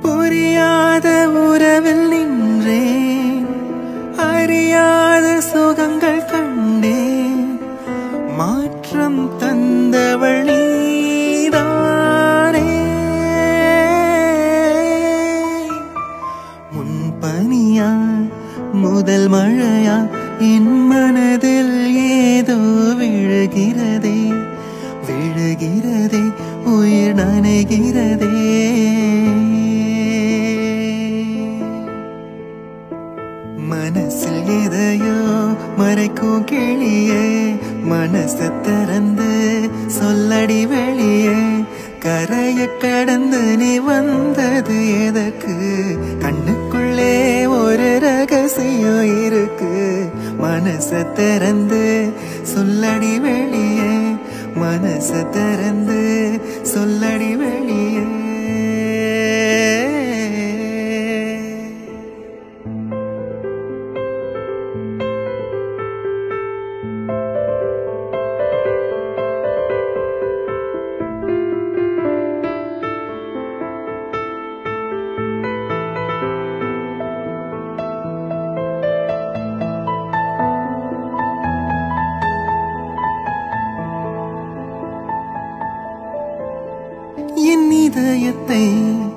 புரியாத உறவில் நின்றேன் அறியாத சுகங்கள் கண்டேன் மாற்றம் தந்தவள் நீதானே முன்பனியா முதல் மழையா என் மனதில் ஏதோ விழுகிறதே விழுகிறதே உயிர் நனைகிறதே மனசில் எதையோ மறைக்கும் கிளியே மனச திறந்து சொல்லடி வெளியே கரைய கடந்து நீ வந்தது எதற்கு கண்ணுக்குள்ளே ஒரு ரகசியம் இருக்கு மனச திறந்து சொல்லடி வெளியே மனச திறந்து சொல்லடி வெளியே என் இதயத்தை